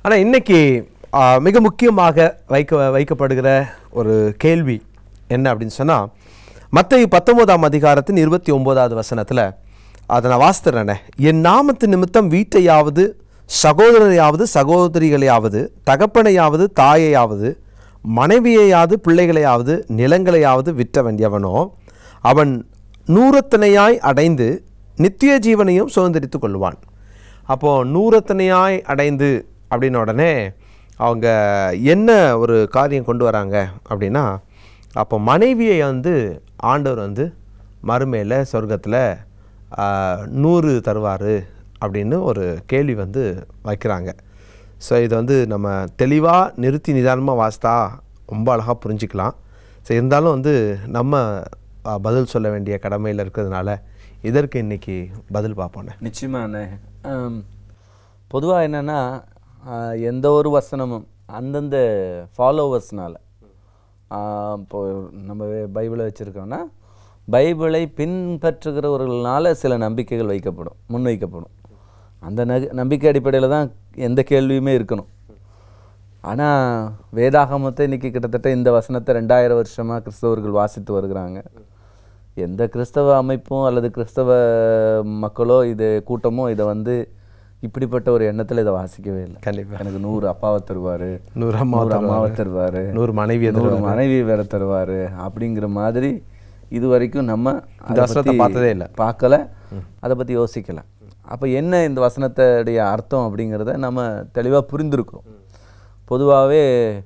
ஆனால் இன்னைக்கு ஆ, மிக முக்கியமாக வைக்க வைக்கப்படுகிற ஒரு கேள்வி என்ன அப்படின்னு சொன்னால் மத்திய பத்தொன்பதாம் அதிகாரத்தின் இருபத்தி ஒன்பதாவது வசனத்தில் அதை நான் வாசித்துறேனே என் நாமத்து நிமித்தம் வீட்டையாவது சகோதரரையாவது சகோதரிகளையாவது தகப்பனையாவது தாயையாவது மனைவியையாவது பிள்ளைகளையாவது நிலங்களையாவது விற்றவன் எவனோ அவன் நூறத்தனையாய் அடைந்து நித்திய ஜீவனையும் சுதந்திரித்து கொள்வான் அப்போது நூறத்தனையாய் அடைந்து அப்படின்ன உடனே அவங்க என்ன ஒரு காரியம் கொண்டு வராங்க அப்படின்னா அப்போ மனைவியை வந்து ஆண்டவர் வந்து மறுமையில் சொர்க்கத்தில் நூறு தருவார் அப்படின்னு ஒரு கேள்வி வந்து வைக்கிறாங்க ஸோ இதை வந்து நம்ம தெளிவாக நிறுத்தி நிதானமாக வாசித்தா ரொம்ப அழகாக புரிஞ்சுக்கலாம் ஸோ இருந்தாலும் வந்து நம்ம ஆ, பதில் சொல்ல வேண்டிய கடமையில் இருக்கிறதுனால இதற்கு இன்னைக்கு பதில் பார்ப்போண்ணே நிச்சயமாண்ணே பொதுவாக என்னென்னா எந்த ஒரு வசனமும் அந்தந்த ஃபாலோவர்ஸ்னால இப்போ நம்ம வே- பைபிளை வச்சுருக்கோம்னா பைபிளை பின்பற்றுகிறவர்களால சில நம்பிக்கைகள் வைக்கப்படும் முன்வைக்கப்படும் அந்த நக நம்பிக்கை அடிப்படையில் தான் எந்த கேள்வியுமே இருக்கணும் ஆனால் வேதாகமத்தை இன்னைக்கு கிட்டத்தட்ட இந்த வசனத்தை ரெண்டாயிரம் வருஷமாக கிறிஸ்தவர்கள் வாசித்து வருகிறாங்க எந்த கிறிஸ்தவ அமைப்பும் அல்லது கிறிஸ்தவ மக்களோ இது கூட்டமோ இதை வந்து இப்படிப்பட்ட ஒரு எண்ணத்தில் இதை வாசிக்கவே இல்லை கண்டிப்பாக எனக்கு நூறு அப்பாவை தருவார் நூறு அம்மா நூறு அம்மாவை தருவார் நூறு மனைவியை நூறு மனைவி வேற தருவார் அப்படிங்கிற மாதிரி இது வரைக்கும் நம்ம இந்த வசனத்தை பார்த்ததே இல்லை பார்க்கல அதை பற்றி யோசிக்கல அப்போ என்ன இந்த வசனத்துடைய அர்த்தம் அப்படிங்கிறத நம்ம தெளிவாக புரிந்திருக்கிறோம் பொதுவாகவே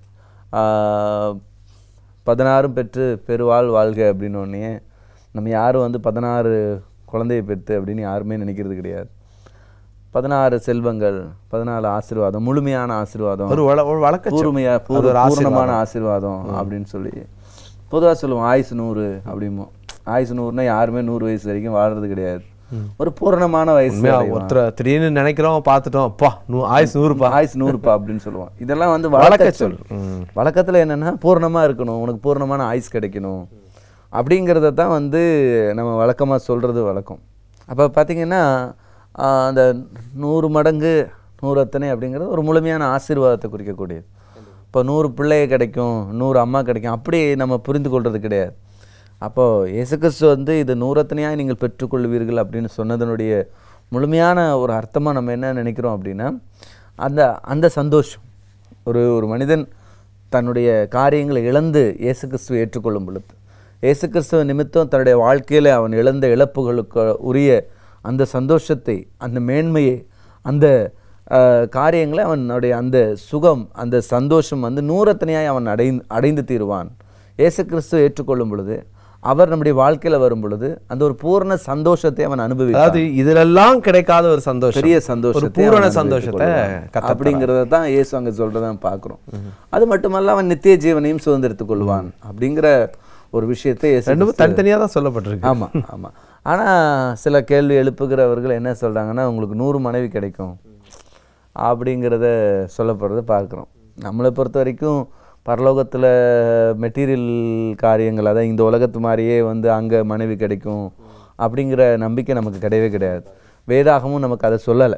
பதினாறும் பெற்று பெருவாள் வாழ்க அப்படின்னோடனே நம்ம யாரும் வந்து பதினாறு குழந்தையை பெற்று அப்படின்னு யாருமே நினைக்கிறது கிடையாது பதினாறு செல்வங்கள் பதினாலு ஆசீர்வாதம் முழுமையான ஆசீர்வாதம் ஒரு வழ ஒரு வழக்க பூர்மையா பூர் பூர்ணமான ஆசீர்வாதம் அப்படின்னு சொல்லி பொதுவாக சொல்லுவோம் ஆயுசு நூறு அப்படிமோ ஆயுசு நூறுனா யாருமே நூறு வயசு வரைக்கும் வாழ்றது கிடையாது ஒரு பூரணமான வயசு அடைவான். ஒருத்தர் திடீர்னு நினைக்கிறோம் பார்த்துட்டோம் அப்பா நூ ஆயுசு நூறுப்பா ஆயுசு நூறுப்பா அப்படின்னு சொல்லுவோம் இதெல்லாம் வந்து வழக்க சொல் வழக்கத்துல என்னன்னா பூர்ணமா இருக்கணும் உனக்கு பூர்ணமான ஆயுஸ் கிடைக்கணும் அப்படிங்கிறத தான் வந்து நம்ம வழக்கமா சொல்றது வழக்கம் அப்போ பார்த்தீங்கன்னா ஆஹ், அந்த நூறு மடங்கு நூறு அத்தனை அப்படிங்கிறது ஒரு முழுமையான ஆசீர்வாதத்தை குறிக்கக்கூடியது இப்போ நூறு பிள்ளைய கிடைக்கும் நூறு அம்மா கிடைக்கும் அப்படி நம்ம புரிந்து கொள்றது கிடையாது அப்போது இயேசு கிறிஸ்து வந்து இது நூறத்தனையாக நீங்கள் பெற்றுக்கொள்வீர்கள் அப்படின்னு சொன்னதனுடைய முழுமையான ஒரு அர்த்தமாக நம்ம என்ன நினைக்கிறோம் அப்படின்னா அந்த அந்த சந்தோஷம் ஒரு ஒரு மனிதன் தன்னுடைய காரியங்களை இழந்து இயேசு கிறிஸ்துவை ஏற்றுக்கொள்ளும் பொழுது இயேசு கிறிஸ்துவ நிமித்தம் தன்னுடைய வாழ்க்கையில் அவன் இழந்த இழப்புகளுக்கு உரிய அந்த சந்தோஷத்தை அந்த மேன்மையை அந்த அஹ், காரியங்களை அவனுடைய அந்த சுகம் அந்த சந்தோஷம் வந்து நூறத்தனையாய் அவன் அடைந்து அடைந்து தீருவான் இயேசு கிறிஸ்துவை ஏற்றுக்கொள்ளும் பொழுது அவர் நம்முடைய வாழ்க்கையில் வரும் பொழுது அந்த ஒரு பூர்ண சந்தோஷத்தை அவன் அனுபவிப்பான் அதாவது இதிலெல்லாம் கிடைக்காத ஒரு சந்தோஷம் பெரிய ஒரு சந்தோஷத்தை பூரண அவன் சந்தோஷத்தை அனுபவித்துக் கொள்வான். கத்த அப்படிங்கிறத தான் இயேசு அங்க சொல்றத பார்க்குறோம் அது மட்டுமல்ல அவன் நித்திய ஜீவனையும் சுதந்திரத்துக் கொள்வான் அப்படிங்கிற ஒரு விஷயத்தை இயேசு ரெண்டுமே தனித்தனியாக தான் சொல்லப்பட்டிருக்கு ஆமா ஆமா ஆனா சில கேள்வி எழுப்புகிறவர்கள் என்ன சொல்றாங்கன்னா உங்களுக்கு நூறு மனைவி கிடைக்கும் அப்படிங்கிறத சொல்லப்படுறத பார்க்குறோம் நம்மளை பொறுத்த வரைக்கும் பரலோகத்துல மெட்டீரியல் காரியங்கள் அதான் இந்த உலகத்து மாதிரியே வந்து அங்க மனைவி கிடைக்கும் அப்படிங்கிற நம்பிக்கை நமக்கு கிடையவே கிடையாது வேதாகமும் நமக்கு அதை சொல்லலை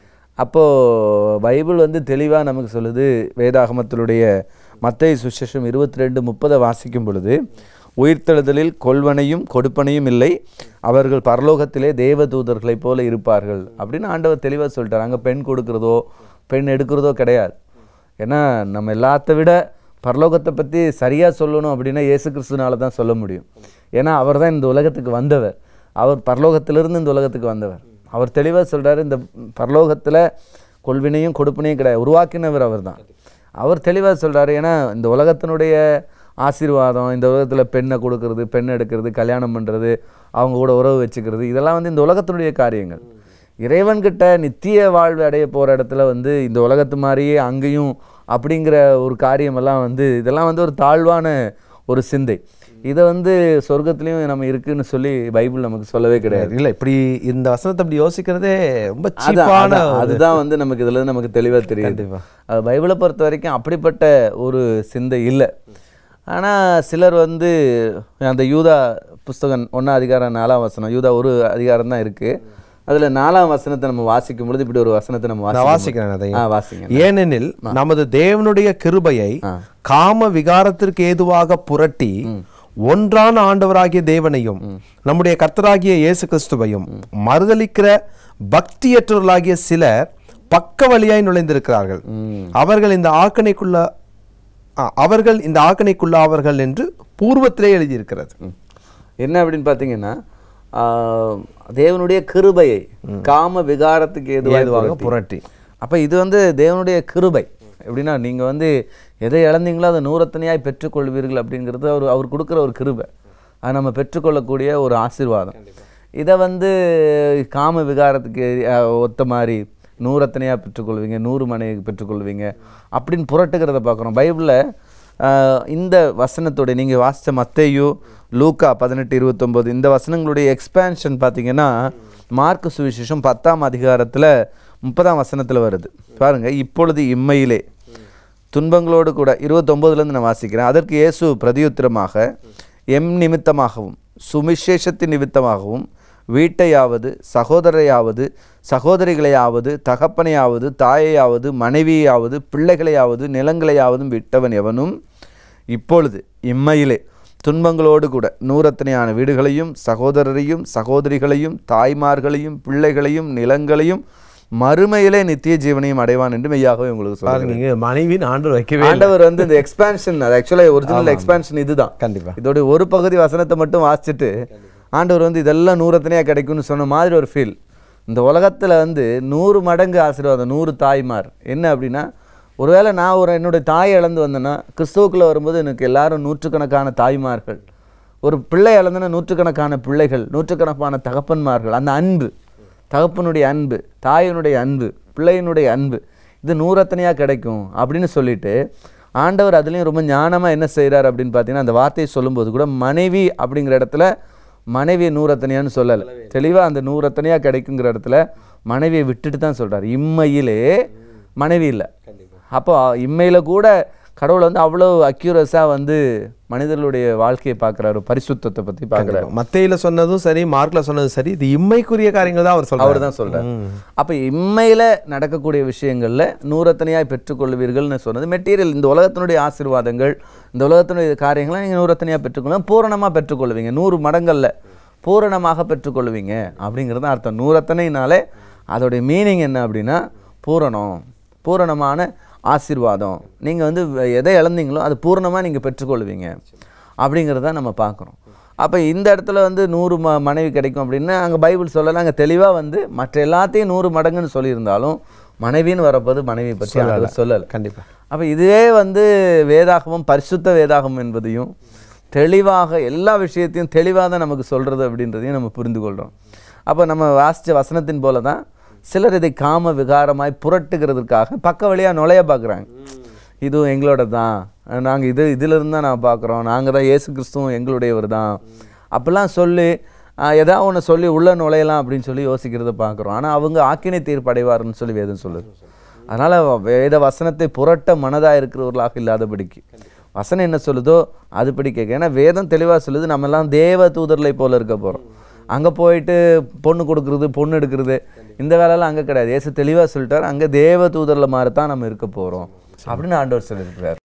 அப்போது பைபிள் வந்து தெளிவாக நமக்கு சொல்லுது வேதாகமத்தினுடைய மத்தேயு சுசேஷம் இருபத்தி ரெண்டு முப்பதை வாசிக்கும் பொழுது உயிர்த்தெழுதலில் கொள்வனையும் கொடுப்பனையும் இல்லை அவர்கள் பரலோகத்திலே தேவதூதர்களைப் போல இருப்பார்கள் அப்படின்னு ஆண்டவர் தெளிவாக சொல்லிட்டார் அங்கே பெண் கொடுக்கிறதோ பெண் எடுக்கிறதோ கிடையாது ஏன்னா நம்ம எல்லாத்த விட பரலோகத்தை பற்றி சரியாக சொல்லணும் அப்படின்னா இயேசு கிறிஸ்துனால தான் சொல்ல முடியும் ஏன்னா அவர் தான் இந்த உலகத்துக்கு வந்தவர் அவர் பரலோகத்திலிருந்து இந்த உலகத்துக்கு வந்தவர் அவர் தெளிவாக சொல்றாரு இந்த பரலோகத்தில் கொள்வினையும் கொடுப்பினையும் கிடையாது உருவாக்கினவர் அவர் தான் அவர் தெளிவாக சொல்றாரு ஏன்னா இந்த உலகத்தினுடைய ஆசீர்வாதம் இந்த உலகத்தில் பெண்ணை கொடுக்கறது பெண் எடுக்கிறது கல்யாணம் பண்ணுறது அவங்க கூட உறவு வச்சுக்கிறது இதெல்லாம் வந்து இந்த உலகத்தினுடைய காரியங்கள் இறைவன்கிட்ட நித்திய வாழ்வு அடைய போகிற இடத்துல வந்து இந்த உலகத்து மாதிரியே அங்கேயும் அப்படிங்கிற ஒரு காரியமெல்லாம் வந்து இதெல்லாம் வந்து ஒரு தாழ்வான ஒரு சிந்தை இதை வந்து சொர்க்கத்துலேயும் நம்ம இருக்குன்னு சொல்லி பைபிள் நமக்கு சொல்லவே கிடையாது இல்ல இப்படி இந்த வசனத்தை அப்படி யோசிக்கிறதே ரொம்ப அதான், சீப்பான அதான், அதுதான் வந்து நமக்கு இதுல இருந்து நமக்கு தெளிவா தெரியுது கண்டிப்பா. அது பைபிளை பொறுத்த வரைக்கும் அப்படிப்பட்ட ஒரு சிந்தை இல்லை ஆனா சிலர் வந்து அந்த யூதா புஸ்தகம் ஒன்றாம் அதிகாரம் நாலாம் வசனம் யூதா ஒரு அதிகாரம் தான் இருக்கு அதுல நாலாம் வசனத்தை நம்ம வாசிக்கும் பொழுது இப்படி ஒரு வசனத்தை நம்ம நான் வாசிக்கும் வாசிக்கிறேன் பொழுது- அதையும் ஆ வாசிங்க ஏனெனில் நமது தேவனுடைய கிருபையை ஆ. காம விகாரத்திற்கு ஏதுவாக புரட்டி ஒன்றான ஆண்டவராகிய தேவனையும் நம்முடைய கர்த்தராகிய இயேசு கிறிஸ்துவையும் மறுதலிக்கிற பக்தியற்றவர்களாகிய சிலர் பக்க வழியாய் நுழைந்திருக்கிறார்கள் அவர்கள் இந்த ஆக்கணைக்குள்ள ஆ, அவர்கள் இந்த ஆக்கணைக்குள்ளாவர்கள் என்று பூர்வத்திலே எழுதியிருக்கிறது ம். என்ன அப்படின்னு பார்த்தீங்கன்னா ஆ, தேவனுடைய கிருபையை காம விகாரத்துக்கு ஏதுவாக ஏதுவாக புரட்டி அப்ப இது வந்து தேவனுடைய கிருபை எப்படின்னா நீங்க வந்து எதை இழந்தீங்களோ அதை நூறத்தனையாய் பெற்றுக்கொள்வீர்கள் அப்படிங்கிறது அவர் அவர் கொடுக்குற ஒரு கிருபை அது நம்ம பெற்றுக்கொள்ளக்கூடிய ஒரு ஆசீர்வாதம் இதை வந்து காம விகாரத்துக்கு அஹ், ஒத்த மாதிரி நூறத்தனையாக பெற்றுக்கொள்வீங்க நூறு மனைவி பெற்றுக்கொள்வீங்க அப்படின்னு புரட்டுகிறத பார்க்குறோம் பைபிளில் இந்த வசனத்தோட நீங்கள் வாசித்த மத்தேயு லூக்கா பதினெட்டு இருபத்தொம்போது இந்த வசனங்களுடைய எக்ஸ்பேன்ஷன் பார்த்தீங்கன்னா மார்க்கு சுவிசேஷம் பத்தாம் அதிகாரத்தில் முப்பதாம் வசனத்தில் வருது பாருங்க இப்பொழுது இம்மையிலே துன்பங்களோடு கூட இருபத்தொம்போதுலேருந்து நான் வாசிக்கிறேன் அதற்கு இயேசு பிரதியுத்திரமாக எம் நிமித்தமாகவும் சுவிசேஷத்தின் நிமித்தமாகவும் வீட்டையாவது சகோதரையாவது சகோதரிகளையாவது தகப்பனையாவது தாயையாவது மனைவியாவது பிள்ளைகளையாவது நிலங்களையாவதும் விட்டவன் எவனும் இப்பொழுது இம்மையிலே துன்பங்களோடு கூட நூறத்தனையான வீடுகளையும் சகோதரரையும் சகோதரிகளையும் தாய்மார்களையும் பிள்ளைகளையும் நிலங்களையும் மறுமையிலே நித்திய ஜீவனையும் அடைவான் என்று மெய்யாகவே உங்களுக்கு சொல்லுங்கள் பாருங்க இங்க மனைவின் ஆண்டு வைக்கவே இல்லை. ஆண்டவர் வந்து இந்த எக்ஸ்பான்ஷன் அது ஆக்சுவலாக ஒரிஜினல் எக்ஸ்பான்ஷன் இதுதான் கண்டிப்பா இதோட ஒரு பகுதி வசனத்தை மட்டும் வாசிச்சுட்டு ஆண்டவர் வந்து இதெல்லாம் நூறத்தனையாக கிடைக்கும்னு சொன்ன மாதிரி ஒரு ஃபீல் இந்த உலகத்தில் வந்து நூறு மடங்கு ஆசீர்வாதம் நூறு தாய்மார் என்ன அப்படின்னா ஒருவேளை நான் ஒரு என்னுடைய தாயை இழந்து வந்தேன்னா கிறிஸ்துவுக்குள்ள வரும்போது எனக்கு எல்லாரும் நூற்றுக்கணக்கான தாய்மார்கள் ஒரு பிள்ளை இழந்தனா நூற்றுக்கணக்கான பிள்ளைகள் நூற்றுக்கணக்கான தகப்பன்மார்கள் அந்த அன்பு தகப்பனுடைய அன்பு தாயினுடைய அன்பு பிள்ளையினுடைய அன்பு இது நூறத்தனையாக கிடைக்கும் அப்படின்னு சொல்லிட்டு ஆண்டவர் அதுலேயும் ரொம்ப ஞானமாக என்ன செய்கிறார் அப்படின்னு பார்த்தீங்கன்னா அந்த வார்த்தையை சொல்லும்போது கூட மனைவி அப்படிங்கிற இடத்துல மனைவியை நூறத்தனையான்னு சொல்லலை தெளிவாக அந்த நூறத்தனையாக கிடைக்குங்கிற இடத்துல மனைவியை விட்டுட்டு தான் சொல்றார் இம்மையிலே மனைவி இல்லை அப்போ இம்மையில் கூட கடவுள் வந்து அவ்வளோ அக்யூரஸாக வந்து மனிதர்களுடைய வாழ்க்கையை பார்க்குறாரு பரிசுத்தத்தை பற்றி பார்க்குறாரு மத்தையில சொன்னதும் சரி மார்க்ல சொன்னதும் சரி இது இம்மைக்குரிய காரியங்கள் தான் அவர் சொல்றாரு அவர் தான் சொல்கிறார் அப்போ இம்மையில் நடக்கக்கூடிய விஷயங்களில் நூறத்தனையாய் பெற்றுக்கொள்வீர்கள்னு சொன்னது மெட்டீரியல் இந்த உலகத்தினுடைய ஆசீர்வாதங்கள் இந்த உலகத்தினுடைய காரியங்களை நீங்கள் நூறத்தனையாக பெற்றுக்கொள்ளலாம் பூரணமாக பெற்றுக்கொள்வீங்க நூறு மடங்கள்ல பூரணமாக பெற்றுக்கொள்வீங்க அப்படிங்கிறது தான் அர்த்தம் நூறத்தனைனாலே அதோடைய மீனிங் என்ன அப்படின்னா பூரணம் பூரணமான ஆசீர்வாதம் நீங்கள் வந்து எதை இழந்தீங்களோ அது பூரணமாக நீங்கள் பெற்றுக்கொள்வீங்க அப்படிங்கிறத நம்ம பார்க்குறோம் அப்போ இந்த இடத்துல வந்து நூறு ம மனைவி கிடைக்கும் அப்படின்னு அங்கே பைபிள் சொல்லலை அங்கே தெளிவாக வந்து மற்ற எல்லாத்தையும் நூறு மடங்குன்னு சொல்லியிருந்தாலும் மனைவின்னு வரப்போது மனைவி பற்றி ஆண்டவர் சொல்லலை கண்டிப்பா அப்போ இதுவே வந்து வேதாகமம் பரிசுத்த வேதாகமம் என்பதையும் தெளிவாக எல்லா விஷயத்தையும் தெளிவாக தான் நமக்கு சொல்கிறது அப்படின்றதையும் நம்ம புரிந்து கொள்கிறோம் அப்போ நம்ம வாசித்த வசனத்தின் போல தான் சிலர் இதை காம விகாரமாய் புரட்டுகிறதுக்காக பக்க வழியாக நுழைய பார்க்குறாங்க இதுவும் எங்களோட தான் நாங்கள் இது இதிலிருந்து தான் நான் பார்க்குறோம் நாங்கள் தான் இயேசு கிறிஸ்துவும் எங்களுடையவர் தான் அப்படிலாம் சொல்லி ஆஹ், ஏதாவது ஒன்று சொல்லி உள்ளே நுழையலாம் அப்படின்னு சொல்லி யோசிக்கிறத பார்க்குறோம் ஆனால் அவங்க ஆக்கினை தீர்ப்படைவார்னு சொல்லி வேதம் சொல்லுது அதனால் வேத வசனத்தை புரட்ட மனதாக இருக்கிறவர்களாக இல்லாதபடிக்கு வசனம் என்ன சொல்லுதோ அதுபடி கேட்க ஏன்னா வேதம் தெளிவாக சொல்லுது நம்ம எல்லாம் தேவ தூதர்களை போல இருக்க போகிறோம் அங்கே போயிட்டு பொண்ணு கொடுக்குறது பொண்ணு எடுக்கிறது இந்த வேலைலாம் அங்கே கிடையாது ஏசு தெளிவாக சொல்லிட்டார் அங்கே தேவ தூதரில் மாதிரி தான் நம்ம இருக்க போகிறோம் அப்படின்னு ஆண்டவர் சொல்லியிருக்கிறார்